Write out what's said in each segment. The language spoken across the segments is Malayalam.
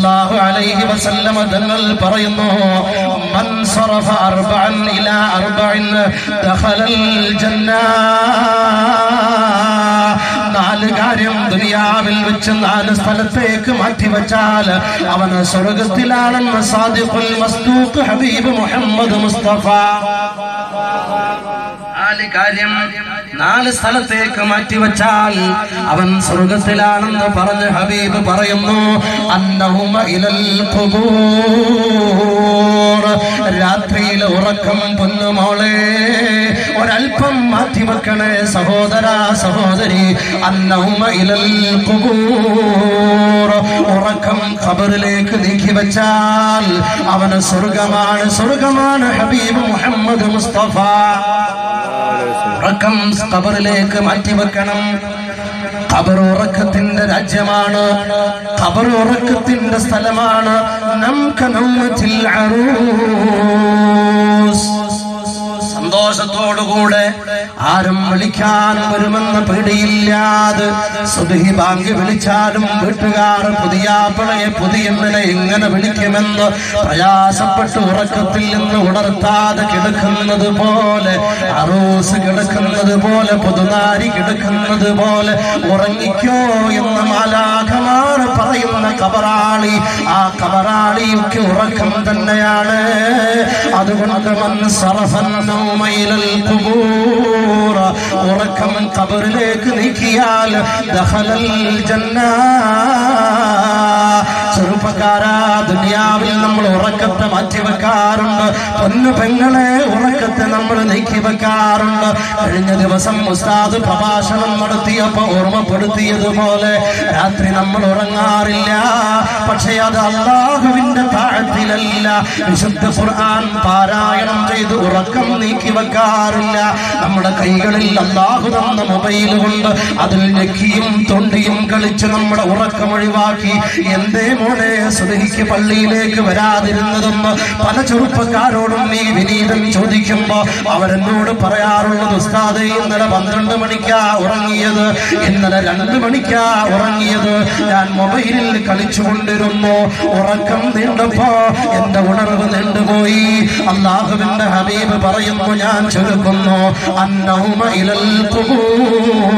സല്ലല്ലാഹു അലൈഹി വസല്ലമ തങ്ങൾ പറയുന്നു മൻ സറഫ അർബഅൻ ഇലാ അർബഇൻ ദഖലൽ ജന്ന നാല് കാര്യം ദുനിയാവിൽ വെച്ച് നാല് സ്ഥലത്തേക്ക് മാറ്റിവെച്ചാൽ അവന് സ്വർഗത്തിലാണെന്ന് സാദിഖുൽ മസ്ദൂഖ് ഹബീബ് മുഹമ്മദ് മുസ്തഫ നാല് കാര്യം നാല് സ്ഥലത്തേക്ക് മാറ്റിവെച്ചാൽ അവൻ സ്വർഗത്തിലാണെന്ന് പറഞ്ഞ് ഹബീബ് പറയുന്നു അന്നഹുമ ഇലൽ ഖുബൂർ രാത്രിയിൽ ഉറക്കം പൊന്നുമോളെ ഒരൽപ്പം മാറ്റിവെക്കണേ സഹോദര സഹോദരി അന്നഹുമ ഇലൽ ഖുബൂർ ഉറക്കം ഖബറിലേക്ക് നീക്കി വെച്ചാൽ അവന് സ്വർഗമാണ് സ്വർഗമാണ് ഹബീബ് മുഹമ്മദ് മുസ്തഫ ഉറക്കം ഖബറിലേക്ക് മാറ്റിവെക്കണം ഖബർ ഉറക്കത്തിന്റെ രാജ്യമാണ് ഖബർ ഉറക്കത്തിന്റെ സ്ഥലമാണ് നമുക്ക് നമ്മത്തിൽ അറൂസ് സന്തോഷത്തോടുകൂടെ ആരും വിളിക്കാൻ വരുമെന്ന പേടിയില്ലാതെ സുബഹി ബാങ്ക് വിളിച്ചാലും വീട്ടുകാർ പുതിയ പിളയെ പുതിയമ്മനെ എങ്ങനെ വിളിക്കുമെന്ന് പ്രയാസപ്പെട്ട് ഉറക്കത്തിൽ നിന്ന് ഉണർത്താതെ കിടക്കുന്നത് പോലെ അറൂസ് കിടക്കുന്നത് പോലെ പുതുനാരി കിടക്കുന്നത് പോലെ ഉറങ്ങിക്കോ എന്ന് മാലാഖമാർ പറയുന്ന കബറാളി ആ കബറാളിയൊക്കെ ഉറക്കം തന്നെയാണ് അതുകൊണ്ട് മൻ സറഫൻ നൗമയിലൽ ഖുബൂർ ഉറക്കം കബറിലേക്ക് നീക്കിയാൽ ദഖലൽ ജന്ന ചെറുപ്പക്കാരാ ദുനിയാവിൽ നമ്മൾ ഉറക്കത്തെ മാറ്റിവെക്കാറുണ്ട് പൊന്നു പെങ്ങളെ ഉറക്കത്തെ നമ്മൾ നീക്കി വെക്കാറുണ്ട് കഴിഞ്ഞ ദിവസം ഉസ്താദ് പ്രഭാഷണം നടത്തിയപ്പോ ഓർമ്മപ്പെടുത്തിയതുപോലെ രാത്രി നമ്മൾ ഉറങ്ങാറില്ല പക്ഷേ അത് അള്ളാഹുവിന്റെ താഴത്തിലല്ല വിശുദ്ധ ഖുർആൻ പാരായണം ചെയ്ത് ഉറക്കം നീക്കി വെക്കാറില്ല നമ്മുടെ കൈകളിൽ അള്ളാഹു തന്ന മൊബൈൽ കൊണ്ട് അതിൽ ഞെക്കിയും തൊണ്ടിയും കളിച്ച് നമ്മുടെ ഉറക്കം ഒഴിവാക്കി എന്തേ മോനെ സുലഹിക്ക് പള്ളിയിലേക്ക് വരാതിരുന്നതെന്ന് പല ചെറുപ്പക്കാരോടും നീ വിനീതം ചോദിക്കുമ്പോ അവരെന്നോട് പറയാറുള്ളത് ഉസ്താദ് ഇന്നലെ പന്ത്രണ്ട് മണിക്കാ ഉറങ്ങിയത് ഇന്നലെ രണ്ട് മണിക്കാ ഉറങ്ങിയത് ഞാൻ മൊബൈലിൽ കളിച്ചുകൊണ്ടിരുന്നു ഉറക്കം നീണ്ടപ്പോ എന്റെ ഉണർവ് നീണ്ടുപോയി അള്ളാഹുവിന്റെ ഹബീബ് പറയുന്നു ഞാൻ ചുരുക്കുന്നു അന്നൗമ ഇലൽ ഖുബൂർ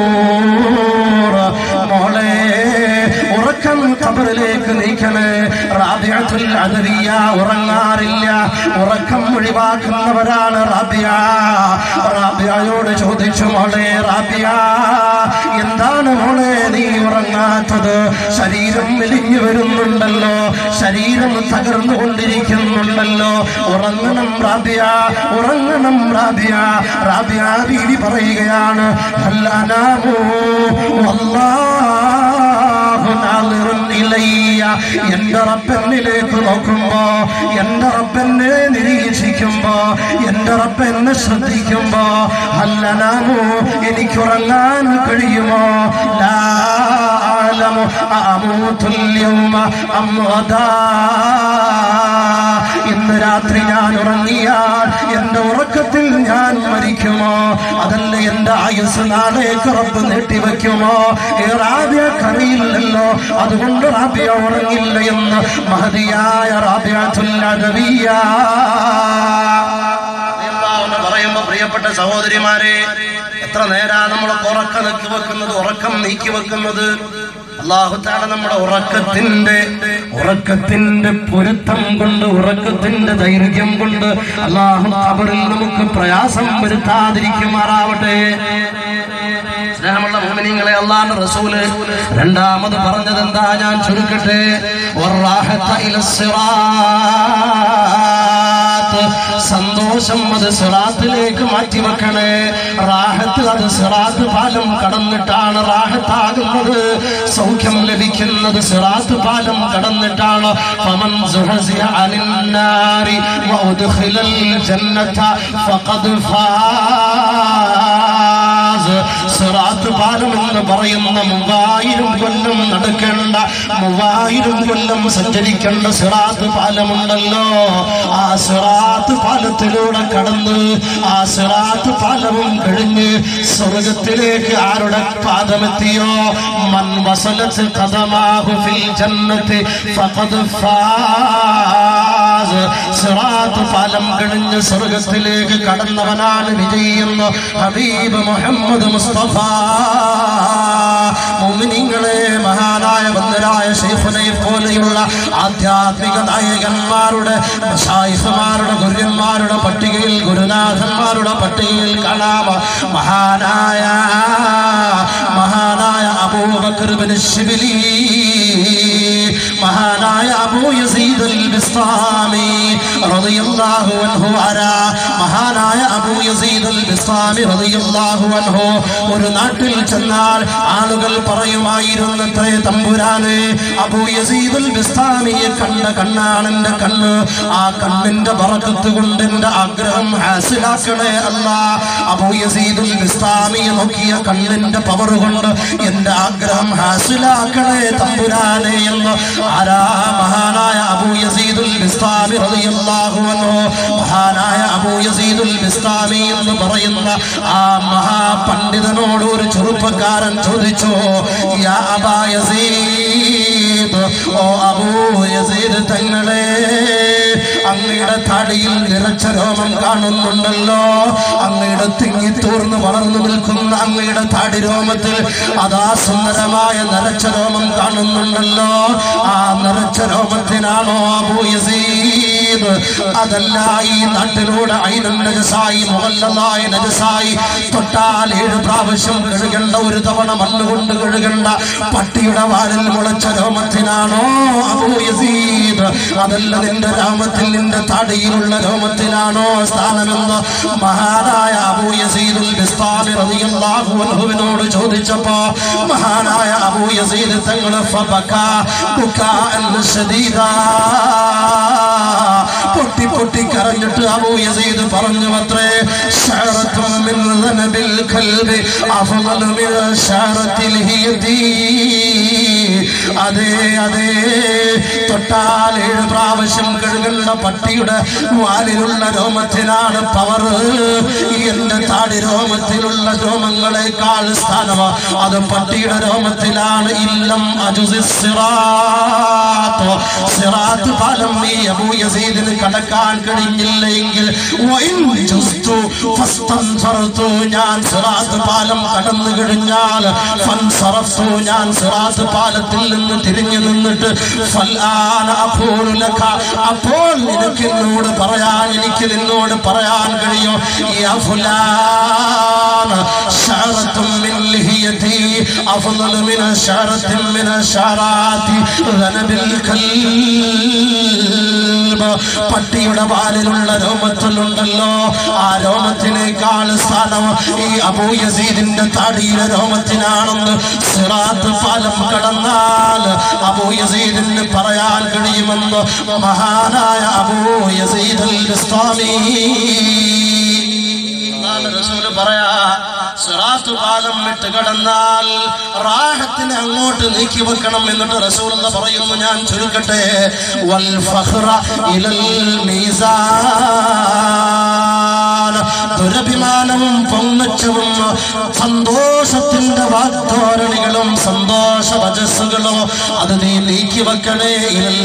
മോളെ ഉറക്കം ഖബറിലേക്ക് നീക്കണേ റാബിയത്തുൽ അദവിയ ഉറങ്ങാറില്ല ഉറക്കം ഒഴിവാക്കുന്നവരാണ് റാബിയ റാബിയയോട് ചോദിച്ചു മോളെ റാബിയ എന്താണ് മോളെ നീ ഉറങ്ങാത്തത് ശരീരം മെലിഞ്ഞു വരുന്നുണ്ടല്ലോ ശരീരം തകർന്നുകൊണ്ടിരിക്കുന്നുണ്ടല്ലോ ഉറങ്ങണം റാബിയ ഉറങ്ങണം റാബിയ റാബിയ ബീവി പറയുകയാണ് അല്ലാനാമോ അല്ലാഹു നാളിറുൻ ഇലയ്യ എന്റെ റബ്ബനിലേക്ക് നോക്കുമ്പോ എന്റെ റബ്ബനെ നിരീക്ഷിക്കുമ്പോ എന്റെ റബ്ബെന്നെ ശ്രദ്ധിക്കുമ്പോ അല്ലനാമോ എനിക്കുറങ്ങാൻ കഴിയുമോ ലാ അഅലമു അമൂത്തുൽ യൗമ അം ഗദാ ഇന്ന് രാത്രി ഞാൻ ഉറങ്ങിയാൽ എന്റെ ഉറക്കത്തിൽ ഞാൻ മരിക്കുമോ അതല്ല എന്റെ ആയുസ് നാളേക്ക് റബ്ബ് നീട്ടിവെക്കുമോ ഈ റാബിയക്കറിയില്ലല്ലോ അതുകൊണ്ട് റാബിയ ഉറങ്ങില്ല എന്ന് മഹതിയായ റാബിയ പറയുമ്പോ പ്രിയപ്പെട്ട സഹോദരിമാരെ എത്ര നേരാ നമ്മളൊക്കെ ഉറക്കം നീക്കി വെക്കുന്നത് ഉറക്കം നീക്കി വെക്കുന്നത് അള്ളാഹുത്താല നമ്മുടെ ഉറക്കത്തിന്റെ ഉറക്കത്തിന്റെ പൊരുത്തം കൊണ്ട് ഉറക്കത്തിന്റെ ദൈർഘ്യം കൊണ്ട് അള്ളാഹു ഖബറിൽ നമുക്ക് പ്രയാസം വരുത്താതിരിക്കുമാറാവട്ടെ സ്നേഹമുള്ള മോമിനിങ്ങളെ അള്ളാഹ് റസൂല് രണ്ടാമത് പറഞ്ഞത് എന്താ ഞാൻ ചുരുക്കട്ടെ വറാഹത്ത ഇല സിറാത്ത്. സന്തോഷം അത് സിറാത്തിലേക്ക് മാറ്റിവെക്കണേ റാഹത്ത് അത് സിറാത്ത് പാലം കടന്നിട്ടാണ് റാഹത്താകുന്നത് സൗഖ്യം ലഭിക്കുന്നത് സിറാത്ത് പാലം കടന്നിട്ടാണ് ഫമൻ സുഹസിയ അനിൽ നാരി വഉദ്ഖിലൽ ജന്നത ഫഖദ് ഫാസ് സിറാത്ത് പാലം എന്ന് പറയുന്ന മൂവായിരം കൊല്ലം നടക്കേണ്ട മൂവായിരം കൊല്ലം സഞ്ചരിക്കേണ്ട സിറാത്ത് പാലമുണ്ടല്ലോ ആ സിറാത്ത് പാലത്തിലൂടെ കടന്ന് ആ സിറാത്ത് പാലവും കഴിഞ്ഞ് സ്വർഗത്തിലേക്ക് ആരുടെ പാദമെത്തിയോ മൻ വസലത്ത് കഥമാഹു ഫിൽ ജന്നത്ത് ഫഖദ് ഫാസ് സിറാത്ത് പാലം കഴിഞ്ഞ് സ്വർഗത്തിലേക്ക് കടന്നവനാണ് വിജയിയെന്ന് ഹബീബ് മുഹമ്മദ് മുസ്തഫ മുഅ്മിനീങ്ങളെ മഹാനായ ബന്ധരായ ഷെയ്ഖുനെ പോലെയുള്ള ആധ്യാത്മിക നായകന്മാരുടെ മശായിഖുമാരുടെ ഗുരുന്മാരുടെ പട്ടികയിൽ ഗുരുനാഥന്മാരുടെ പട്ടികയിൽ കാണാം മഹാനായ മഹാനായ അബൂബക്കർ ബിൻ ശിബിലി മഹാനായ അബൂ യസീദ് അൽ ബിസ്താമി റളിയല്ലാഹു അൻഹു ആരാ മഹാനായ അബൂ യസീദ് അൽ ബിസ്താമി റളിയല്ലാഹു അൻഹു ഒരു നാട്ടിൽ ചെന്നാൽ ആളുകൾ പറയുമായിരുന്നത്രേ തമ്പുരാനെ അബൂ യസീദ് അൽ ബിസ്താമിയെ കണ്ട കണ്ണാണ് എന്റെ കണ്ണ് ആ കണ്ണിന്റെ ബറക്കത്ത് കൊണ്ട് എന്റെ ആഗ്രഹം ഹാസിലാക്കണേ അല്ല അബൂ യസീദ് അൽ ബിസ്താമിയെ നോക്കിയ കണ്ണിന്റെ പവർ കൊണ്ട് എന്റെ ആഗ്രഹം ഹാസിലാക്കണേ തമ്പുരാനെ എന്ന് ആരാ മഹാനായ അബൂ യസീദുൽ ബിസ്താമി റളിയല്ലാഹു അൻഹു മഹാനായ അബൂ യസീദുൽ ബിസ്താമി എന്ന് പറയുന്ന ആ മഹാപണ്ഡിതനോട് ഒരു ചെറുപ്പക്കാരൻ ചോദിച്ചു യാ അബാ യസീദ് ഓ അബൂ യസീദ് തങ്ങളെ അങ്ങയുടെ താടിയിൽ നിറച്ച രോമം കാണുന്നുണ്ടല്ലോ അങ്ങയുടെ തിങ്ങിത്തൂർന്ന് വളർന്നു നിൽക്കുന്ന അങ്ങയുടെ താടി രോമത്തിൽ അതാ സുന്ദരമായ നരച്ച രോമം കാണുന്നുണ്ടല്ലോ ആ നരച്ച രോമത്തിനാണോ അബൂ യസീദ് അതല്ല ഈ നാട്ടിലൂടെ ഐനും നജസായി മുഹല്ലമായ നജസായി തൊട്ടാൽ ഏഴ് പ്രാവശ്യം കഴുകേണ്ട ഒരു തവണ മണ്ണുകൊണ്ട് കഴുകേണ്ട പട്ടിയുടെ വാലിൽ മുളച്ച രോമത്തിനാണോ അബൂ യസീദ് അതല്ല നിന്റെ രാമത്തിൽ നിന്റെ താടിയിലുള്ള രോമത്തിലാണോ സ്ഥാനമെന്ന് മഹാനായ അബൂ യസീദുൽ ബിസ്താമി റളിയല്ലാഹു അൻഹുവിനോട് ചോദിച്ചപ്പോ മഹാനായ അബൂ യസീദ് തങ്ങൾ ഫബക ബുകാഅൻ ശദീദാ പൊട്ടി പൊട്ടി കരഞ്ഞിട്ട് അബൂ യസീദ് പറഞ്ഞു അത്രേ ശഅറത്തും മിൻ ദനബിൽ കൽബി അഫ്ളലു മിൻ ശഅറത്തിൽ ഹിയതി അതെ അതെ തൊട്ടാൽ ഏഴ് പ്രാവശ്യം കഴുകേണ്ട പട്ടിയുടെ വാലിലുള്ള രോമത്തിനാണ് പവർ എന്റെ താടി രോമത്തിലുള്ള രോമങ്ങളെക്കാൾ സ്ഥാനം അത് പട്ടിയുടെ രോമത്തിലാണ് ഇല്ലം അജുസി സിറാത്ത് സിറാത്ത് പാലം ഈ അബൂ യസീദിന് കടക്കാൻ കഴിഞ്ഞില്ലെങ്കിൽ വൈൻ ജുസ്തു ഫസ്തൻസറത്തു ഞാൻ സിറാത്ത് പാലം കടന്നു കഴിഞ്ഞാൽ ഫൻസറഫ്തു ഞാൻ സിറാത്ത് പാലത്തിൽ നിന്ന് തിരിഞ്ഞു നിന്നിട്ട് ഫൽആന അഖൂലു ലക അപ്പോൾ നിനക്ക് എന്നോട് പറയാൻ എനിക്ക് നിന്നോട് പറയാൻ കഴിയും യാ ഫുലാൻ ശഅറത്തും മിൻ ലിഹിയതി അഫ്ളലു മിൻ ശഅറത്തിൻ മിൻ ശഅറാത്തി ذنبിൽ കൽബ് പട്ടിയുടെ വാലിലുള്ള രോമത്തിലുണ്ടല്ലോ ആ രോമത്തിനേക്കാൾ സ്ഥാനം ഈ അബൂ യസീദിന്റെ താടിയിലെ രോമത്തിനാണെന്ന് സിറാത്ത് പാലം കടന്നാൽ അബൂ യസീദിന് പറയാൻ കഴിയുമെന്ന് മഹാനായ അബൂ യസീദ് ഇസ്ലാമി റസൂല് പറയാ സിറാത്ത് പാലം വിട്ട് കടന്നാൽ റാഹത്തിനെ അങ്ങോട്ട് നീക്കി വെക്കണം എന്നിട്ട് റസൂൽ എന്ന് പറയുന്നു ഞാൻ ചുരുക്കട്ടെ വൽ ഫഖ്റ ഇലൽ മീസാൻ ദുരഭിമാനവും പൊങ്ങച്ചവും സന്തോഷത്തിന്റെ വാഗ്ദോരണികളും സന്തോഷ വജസ്സുകളും അത് നീ നീക്കി വെക്കണേ ഇലൽ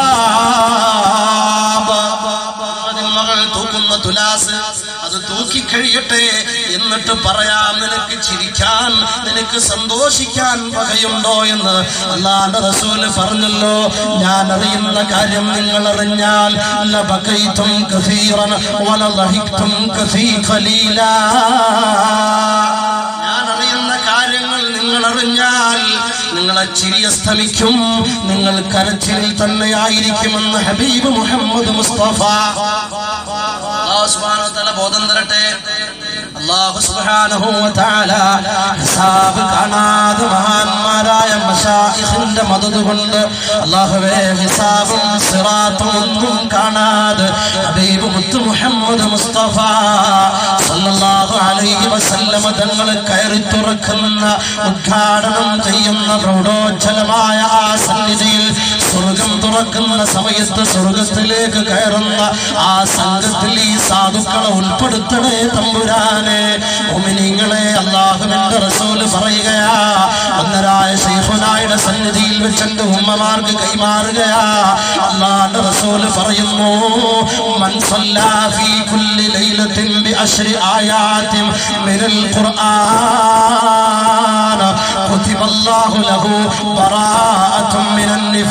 ഹിസാബ് മകൾ തൂക്കുന്ന തുലാസ് അത് തൂക്കിക്കഴിയട്ടെ എന്നിട്ട് പറയാം നിനക്ക് ചിരിക്കാൻ നിനക്ക് സന്തോഷിക്കാൻ വകയുണ്ടോ എന്ന് അല്ലാണ്ട് റസൂല് പറഞ്ഞല്ലോ ഞാൻ അറിയുന്ന കാര്യം നിങ്ങൾ അറിഞ്ഞാൽ ലബകൈതും കസീറൻ വലളഹിക്തും കസീ ഖലീലാ ഞാൻ അറിയുന്ന കാര്യങ്ങൾ നിങ്ങൾ അറിഞ്ഞാൽ നിങ്ങളെ ചിരി അസ്തമിക്കും നിങ്ങൾ കരച്ചിലിൽ തന്നെയായിരിക്കുമെന്ന് ഹബീബ് മുഹമ്മദ് മുസ്തഫ അല്ലാഹു സുബ്ഹാനഹു വ തആല ബോധം തരട്ടെ അല്ലാഹു സുബ്ഹാനഹു വ തആല ഹിസാബ് കാണാതെ മഹാന്മാരായ മശായിഖിന്റെ മദദ് കൊണ്ട് അല്ലാഹുവേ ഹിസാബും സിറാത്തും ഒന്നും കാണാതെ ഹബീബ് മുത്ത് മുഹമ്മദ് മുസ്തഫ സല്ലല്ലാഹു അലൈഹി വസല്ലമ തങ്ങൾ കയറി തുറക്കുന്ന ഉദ്ഘാടനം ചെയ്യുന്ന പ്രൗഢോജ്ജലമായ ആ സന്നിധിയിൽ സ്വർഗം തുറക്കുന്ന സമയത്ത് സ്വർഗത്തിലേക്ക് കയറുന്ന ആ സംഘത്തിൽ ഈ സാധുക്കളെ ഉൾപ്പെടുത്തണേ തമ്പുരാനെ ഉമിനിങ്ങളെ അള്ളാഹുവിന്റെ റസൂല് പറയുകയാ ഒന്നരായ ശൈഖുനായുടെ സന്നിധിയിൽ വെച്ചെന്റെ ഉമ്മമാർക്ക് കൈമാറുകയാ അള്ളാഹുന്റെ റസൂല് പറയുന്നു മൻ സല്ലാ ഫീ കുല്ലി ലൈലത്തിൻ ബിഅശ്രി ആയാത്തിൻ മിനൽ ഖുർആൻ كتب الله له براءة من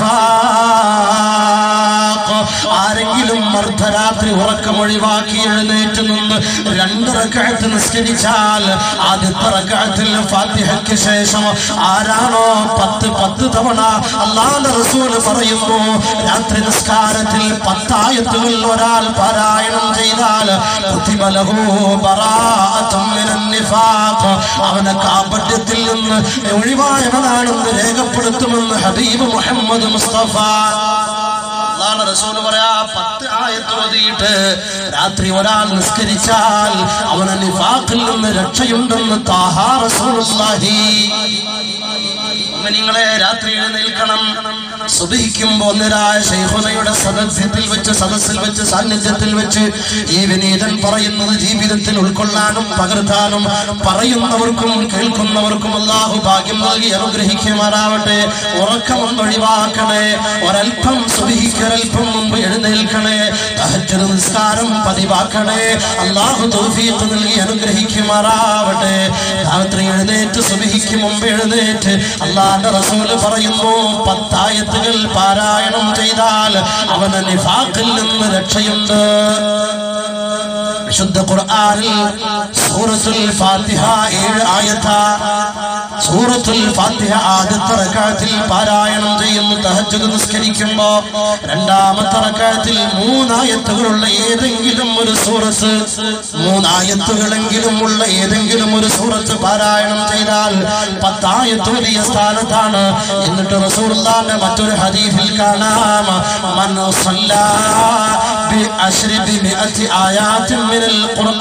النفاق ആരെങ്കിലും അർദ്ധരാത്രി ഉറക്കം ഒഴിവാക്കി എഴുന്നേറ്റ് നിന്ന് രണ്ട് റക്കഴത്ത് നിസ്കരിച്ചാൽ ആദ്യത്തെ റക്കഴത്തിൽ ഫാത്തിഹയ്ക്ക് ശേഷം ആരാണോ പത്ത് പത്ത് തവണ അള്ളാന്റെ റസൂല് പറയുന്നു രാത്രി നിസ്കാരത്തിൽ പത്തായത്തുകൾ ഒരാൾ പാരായണം ചെയ്താൽ കുത്തിബ ലഹു ബറാഅത്തും മിനൻ നിഫാഖ്. അവനെ കാപട്യത്തിൽ നിന്ന് ഒഴിവായവനാണെന്ന് രേഖപ്പെടുത്തുമെന്ന് ഹബീബ് മുഹമ്മദ് മുസ്തഫ അതാണ് റസൂൽ പറയാ പത്ത് ആയത്ത് ഓതിയിട്ട് രാത്രി ഒരാൾ നിസ്കരിച്ചാൽ അവന് നിഫാഖിൽ നിന്ന് രക്ഷയുണ്ടെന്ന് താഹാ റസൂലുള്ളാഹി നിങ്ങളെ രാത്രി എഴുന്നേൽക്കണം സുബഹിക്കുമ്പോ ഒന്നരായ ശൈഖുനയുടെ സദസ്യത്തിൽ വെച്ച് സദസ്സിൽ വെച്ച് സാന്നിധ്യത്തിൽ വെച്ച് ഈ വിനീതൻ പറയുന്നത് ജീവിതത്തിൽ ഉൾക്കൊള്ളാനും പകർത്താനും പറയുന്നവർക്കും കേൾക്കുന്നവർക്കും അള്ളാഹു ഭാഗ്യം നൽകി അനുഗ്രഹിക്കുമാറാവട്ടെ ഉറക്കമൊന്ന് ഒഴിവാക്കണേ ഒരൽപ്പം സുബഹിക്കൊരൽപ്പം മുമ്പ് എഴുന്നേൽക്കണേ തഹജ്ജുദ് നിസ്കാരം പതിവാക്കണേ അള്ളാഹു തൗഫീഖ് നൽകി അനുഗ്രഹിക്കുമാറാവട്ടെ രാത്രി എഴുന്നേറ്റ് സുബഹിക്ക് മുമ്പ് എഴുന്നേറ്റ് അള്ളാന്റെ റസൂല് പറയുന്നു പത്തായത്തുകൾ പാരായണം ചെയ്താൽ അവന് നിഫാഖിൽ നിന്ന് രക്ഷയുണ്ട് വിശുദ്ധ ഖുർആനിൽ സൂറത്തുൽ ഫാത്തിഹ ഏഴ് ആയത്ത സൂറത്തുൽ ഫാത്തിഹ ആദ്യത്തെ റക്അത്തിൽ പാരായണം ചെയ്യുന്നു തഹജ്ജുദ് നിസ്കരിക്കുമ്പോ രണ്ടാമത്തെ റക്അത്തിൽ മൂന്നായത്തുകളുള്ള ഏതെങ്കിലും ഒരു സൂറത്ത് മൂന്നായത്തുകളെങ്കിലും ഉള്ള ഏതെങ്കിലും ഒരു സൂറത്ത് പാരായണം ചെയ്താൽ പത്തായത്ത് വലിയ സ്ഥാനത്താണ് എന്നിട്ട് റസൂലുള്ളാഹിന്റെ മറ്റൊരു ഹദീസിൽ കാണാം മൻ സല്ലാ ബി അശ്രി ബി മിഅത്തി ആയാത്തിൻ മിനൽ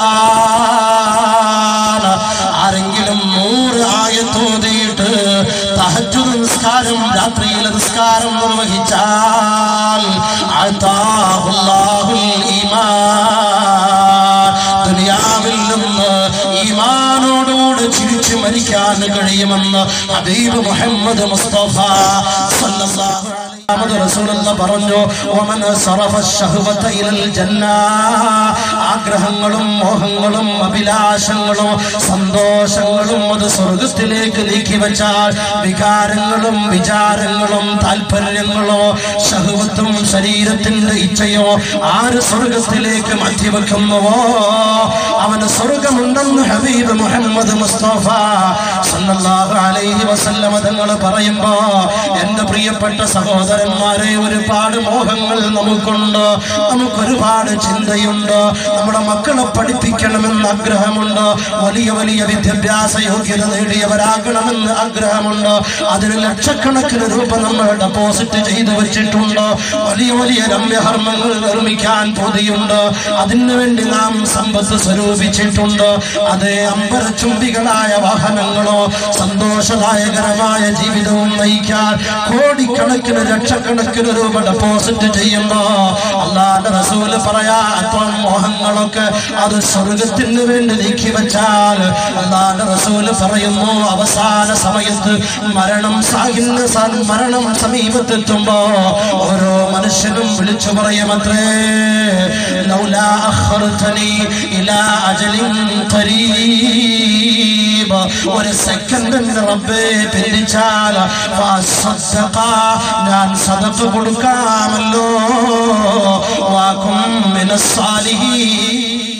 ഖുർആൻ ആരെങ്കിലും നൂറ് ആയത്തോതിയിട്ട് തഹജ്ജുദ് നിസ്കാരം രാത്രിയിലെ നിസ്കാരം നിർവഹിച്ചാൽ അതാഹുല്ലാഹുൽ ഈമാൻ ദുനിയാവിൽ നിന്ന് ഈമാനോടുകൂടി ചിരിച്ചു മരിക്കാൻ കഴിയുമെന്ന് ഹബീബ് മുഹമ്മദ് മുസ്തഫ സല്ലല്ലാഹു അലൈഹി മുഹമ്മദ് റസൂലുള്ള പറഞ്ഞു "വമൻ സറഫ ശഹ്വത ഇലൽ ജന്ന ആഗ്രഹങ്ങളും മോഹങ്ങളും അഭിലാഷങ്ങളും സന്തോഷങ്ങളും അത് സ്വർഗത്തിലേക്ക് നീക്കി വെച്ചാൽ വികാരങ്ങളും വിചാരങ്ങളും താല്പര്യങ്ങളോ ശഹുവത്തും ശരീരത്തിന്റെ ഇച്ഛയോ ആര് സ്വർഗത്തിലേക്ക് മാറ്റിവെക്കുന്നുവോ അവന് സ്വർഗമുണ്ടെന്ന് ഹബീബ് മുഹമ്മദ് മുസ്തഫ സല്ലല്ലാഹു അലൈഹി വസല്ലമ തങ്ങൾ പറയുമ്പോ എന്റെ പ്രിയപ്പെട്ട സഹോദരന്മാരെ ഒരുപാട് മോഹങ്ങൾ നമുക്കുണ്ട് നമുക്കൊരുപാട് ചിന്തയുണ്ട് നമ്മുടെ മക്കളെ പഠിപ്പിക്കണമെന്ന് ആഗ്രഹമുണ്ട് വലിയ വലിയ വിദ്യാഭ്യാസ യോഗ്യത നേടിയവരാകണമെന്ന് ആഗ്രഹമുണ്ട് അതിന് ലക്ഷക്കണക്കിന് രൂപ നമ്മൾ ഡെപ്പോസിറ്റ് ചെയ്തു വെച്ചിട്ടുണ്ട് വലിയ വലിയ രമ്യഹർമ്മങ്ങൾ നിർമ്മിക്കാൻ പൊതിയുണ്ട് അതിനു വേണ്ടി നാം സമ്പത്ത് സ്വരൂപിച്ചിട്ടുണ്ട് അതേ അമ്പരചുംബികളായ വാഹനങ്ങളോ സന്തോഷദായകരമായ ജീവിതവും നയിക്കാൻ കോടിക്കണക്കിന് ലക്ഷക്കണക്കിന് രൂപ ഡെപ്പോസിറ്റ് ചെയ്യുമ്പോ അള്ളാന്റെ റസൂല് പറയാ അത്രം മോഹങ്ങളൊക്കെ അത് സ്വർഗത്തിന് വേണ്ടി നീക്കി വെച്ചാൽ അള്ളാന്റെ റസൂല് പറയുന്നു അവസാന സമയത്ത് മരണം സാഹിന്ന സ- മരണം സമീപത്തെത്തുമ്പോ ഓരോ മനുഷ്യനും വിളിച്ചു പറയുമത്രേ ലൗലാ അഖർതനി ഇലാ അജലിൻ ഖരീബ് ഒരു സെക്കൻഡ് റബ്ബേ പിരിച്ചാൽ ഫസദ്ദഖ ഞാൻ സദഖ കൊടുക്കാമല്ലോ വാക്കും മിനസ്സാലിഹീൻ